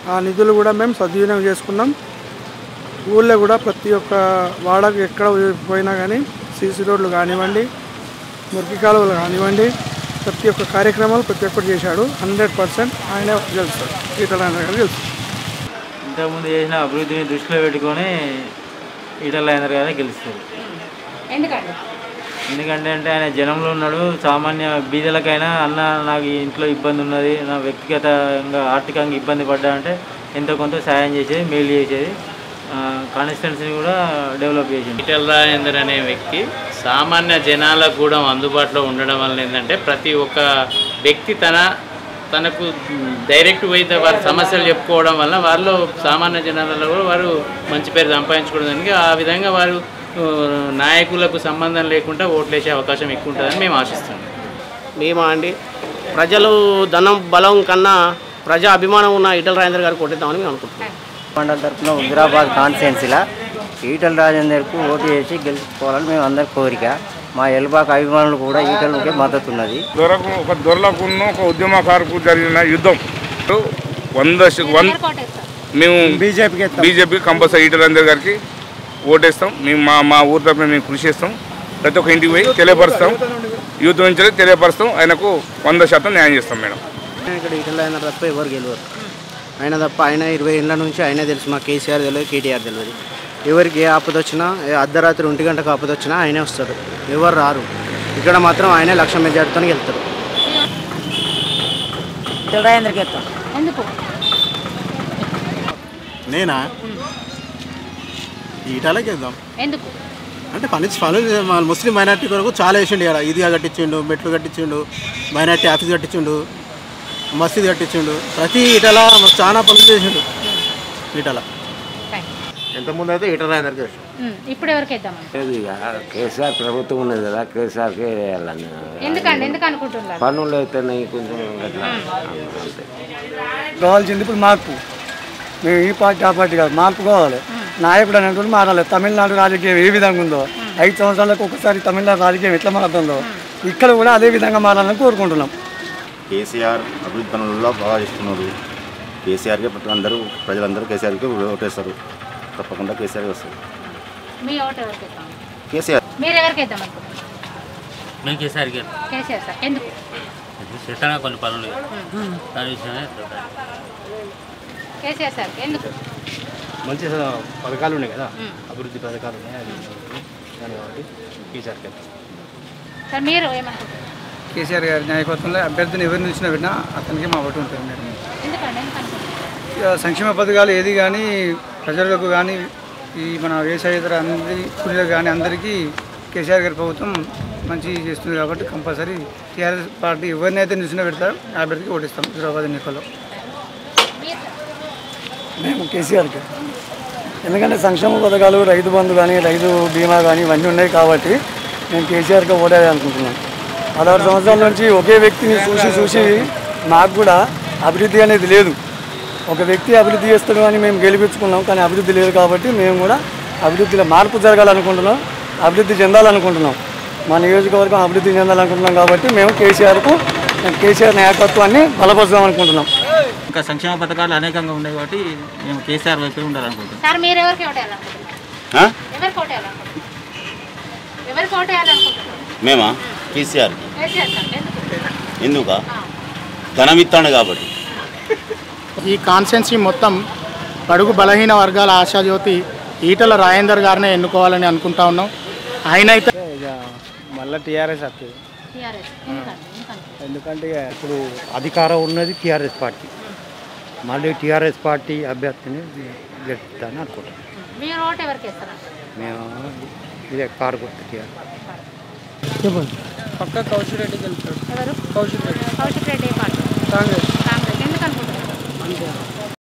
ఆ నిధులు కూడా మేము సద్వినియోగం చేసుకున్నాం ఊళ్ళో కూడా ప్రతి ఒక్క వాడకు ఎక్కడ పోయినా కానీ సీసీ రోడ్లు కానివ్వండి మురికి కాలువలు కానివ్వండి ప్రతి ఒక్క కార్యక్రమాలు ప్రతి ఒక్కటి చేశాడు హండ్రెడ్ పర్సెంట్ ఆయన గెలుస్తాడు ఈటల రాజేందర్ గారు గెలుస్తాడు ఇంతకుముందు చేసిన అభివృద్ధిని దృష్టిలో పెట్టుకొని ఈటల రాజేందర్ గారే గెలుస్తారు ఎందుకండి ఎందుకంటే అంటే ఆయన జనంలో ఉన్నాడు సామాన్య బీదలకైనా అన్న నాకు ఈ ఇంట్లో ఇబ్బంది ఉన్నది నా వ్యక్తిగతంగా ఆర్థికంగా ఇబ్బంది పడ్డా అంటే ఎంతో కొంత సాయం చేసేది మేలు చేసేది కాన్స్టిట్యున్సీని కూడా డెవలప్ చేసింది ఈటెల రాజేందర్ అనే వ్యక్తి సామాన్య జనాలకు కూడా అందుబాటులో ఉండడం వల్ల ఏంటంటే ప్రతి ఒక్క వ్యక్తి తన తనకు డైరెక్ట్ పోయి వారి సమస్యలు చెప్పుకోవడం వల్ల వాళ్ళు సామాన్య జనాలలో కూడా వారు మంచి పేరు సంపాదించుకోవడానికి ఆ విధంగా వారు ఆ, నాయకులకు సంబంధం లేకుండా ఓట్లేసే అవకాశం ఎక్కువ ఉంటుందని మేము ఆశిస్తున్నాం మేమా అండి ప్రజలు ధనం బలం కన్నా ప్రజా అభిమానం ఉన్న ఈటల రాజేందర్ గారికి కొట్టిద్దామని మేము అనుకుంటున్నాం మండల తరఫున హుజరాబాద్ కాన్స్టిట్యున్సీలో ఈటల రాజేందర్కు ఓటు వేసి గెలుచుకోవాలని మేము అందరి కోరిక మా ఎల్బాక్ అభిమానులు కూడా ఈటలకే మద్దతు ఉన్నది దొరకు ఒక దొరలకున్న ఒక ఉద్యమకారుకు జరిగిన యుద్ధం వంద శ- వన్ మేము బీజేపీకి బీజేపీ కంపల్సరీ ఈటల రాజేందర్ గారికి ఓటేస్తాం మేము మా మా ఊరి తరఫున మేము కృషి చేస్తాం ప్రతి ఒక్క ఇంటికి పోయి తెలియపరుస్తాం యూత్ నుంచి తెలియపరుస్తాం ఆయనకు వంద శాతం న్యాయం చేస్తాం మేడం ఇక్కడ ఈటల రాజేందర్ తప్ప ఎవరు గెలవరు ఆయన తప్ప ఆయన ఇరవై ఏళ్ళ నుంచి ఆయనే తెలుసు మా కేసీఆర్ తెలియదు కేటీఆర్ తెలియదు ఎవరికి ఏ ఆపద వచ్చినా ఏ అర్ధరాత్రి ఒంటి గంటకు ఆపద వచ్చినా ఆయనే వస్తాడు ఎవరు రారు ఇక్కడ మాత్రం ఆయనే లక్ష మెజార్టీతో వెళ్తారు ఈటల రాజేందర్కి ఎత్తాం ఎందుకు నేనా ఈటాలకి వెళ్దాం ఎందుకు అంటే పని పనులు మన ముస్లిం మైనార్టీ కొరకు చాలా వేసిండు ఇక్కడ ఈద్గా కట్టించిండు మెట్లు కట్టించిండు మైనార్టీ ఆఫీస్ కట్టించిండు మసీద్ కట్టించిండు ప్రతి ఈటల చాలా పనులు చేసిండు ఈటల ఎంతమంది అయితే ఈటల రాజేందర్ గారు ఉమ్, ఇప్పుడు ఎవరికి వేద్దామని కేసీఆర్ ప్రభుత్వం ఉన్నది కదా కేసీఆర్కే వేయాలని ఎందుకండి ఎందుకు అనుకుంటున్నారు పనులు అయితేనే కొంచెం అట్లా అంతే కావాల్సింది ఇప్పుడు మార్పు మేము ఈ పార్టీ ఆ పార్టీ కాదు మార్పు కావాలి నాయకుడు అనేటువంటి మారాలి తమిళనాడు రాజకీయం ఏ విధంగా ఉందో ఐదు సంవత్సరాలకు ఒకసారి తమిళనాడు రాజకీయం ఎట్లా మారుతుందో ఇక్కడ కూడా అదే విధంగా మారాలని కోరుకుంటున్నాం కేసీఆర్ అభివృద్ధి పనులలో బాగా చేస్తున్నారు కేసీఆర్కే ప్రతి అందరూ ప్రజలందరూ కేసీఆర్కి ఓటేస్తారు తప్పకుండా కేసీఆర్ వస్తారు మీ ఓటు ఎవరికి వేద్దాం కేసీఆర్ మీరు ఎవరికి వేద్దాం అనుకుంటున్నారు మేము కేసీఆర్కి కేసీఆర్ సార్ ఎందుకు చేస్తానే కొన్ని పనులు దాని విషయమే కేసీఆర్ సార్ ఎందుకు మంచి పథకాలు ఉన్నాయి కదా అభివృద్ధి పథకాలు ఉన్నాయి అది దాని కాబట్టి కేసీఆర్కి సార్ మీరు ఏమనుకుంటున్నారు కేసీఆర్ గారి నాయకత్వంలో అభ్యర్థిని ఎవరు నిలిచినా పెట్టినా అతనికి మా ఓటు ఉంటుంది మేడం ఎందుకండి ఎందుకు అనుకుంటున్నారు ఇక సంక్షేమ పథకాలు ఏది కానీ ప్రజలకు కానీ ఈ మన వ్యవసాయేతర అందరి కూలీలకు కానీ అందరికీ కేసీఆర్ గారి ప్రభుత్వం మంచి చేస్తుంది కాబట్టి కంపల్సరీ టీఆర్ఎస్ పార్టీ ఎవరినైతే నిలిచిన పెడతారో ఆ అభ్యర్థికి ఓటిస్తాం హైదరాబాద్ ఎన్నికల్లో మీరు సార్ మేము కేసీఆర్కి ఎందుకంటే సంక్షేమ పథకాలు రైతు బంధు కానీ రైతు బీమా కానీ ఇవన్నీ ఉన్నాయి కాబట్టి నేను కేసీఆర్కి ఓటేయాలి అనుకుంటున్నాను పదహారు సంవత్సరాల నుంచి ఒకే వ్యక్తిని చూసి చూసి మాకు కూడా అభివృద్ధి అనేది లేదు ఒక వ్యక్తి అభివృద్ధి చేస్తాడు అని మేము గెలిపించుకున్నాం కానీ అభివృద్ధి లేదు కాబట్టి మేము కూడా అభివృద్ధిలో మార్పు జరగాలనుకుంటున్నాం అభివృద్ధి చెందాలనుకుంటున్నాం మా నియోజకవర్గం అభివృద్ధి చెందాలనుకుంటున్నాం కాబట్టి మేము కేసీఆర్కు కేసీఆర్ నాయకత్వాన్ని బలపరుద్దాం అనుకుంటున్నాం ఇంకా సంక్షేమ పథకాలు అనేకంగా ఉన్నాయి కాబట్టి మేము కేసీఆర్ వైపే ఉండాలనుకుంటున్నాం సార్ మీరు ఎవరికి ఓటు వేయాలనుకుంటున్నారు ఎవరికి ఓటు వేయాలనుకుంటున్నారు ఎవరికి ఓటు వేయాలనుకుంటున్నారు మేమా కేసీఆర్కి కేసీఆర్ సార్ ఎందుకు ఎందుక ధనం ఇస్తాడు కాబట్టి ఈ కాన్స్టెన్సీ మొత్తం బడుగు బలహీన వర్గాల ఆశాజ్యోతి ఈటల రాజేందర్ గారినే ఎన్నుకోవాలని అనుకుంటా ఉన్నాం ఆయన అయితే మళ్ళీ టీఆర్ఎస్ వస్తుంది టీఆర్ఎస్ ఎందుకండి ఎందుకంటే ఎందుకంటే ఇప్పుడు అధికారం ఉన్నది టీఆర్ఎస్ పార్టీ మళ్ళీ టీఆర్ఎస్ పార్టీ అభ్యర్థిని గెలుపుతాను అనుకుంటాను మీరు ఓటు ఎవరికి వేస్తారు మేము ఇదే కారు గుర్తు టీఆర్ఎస్ చెప్పండి పక్క కౌశిక్ రెడ్డి గెలుస్తాడు ఎవరు కౌశిక్ రెడ్డి కౌశిక్ రెడ్డి పార్టీ కాంగ్రెస్ కాంగ్రెస్ ఎందుకు అనుకుంటున్నారు అంతే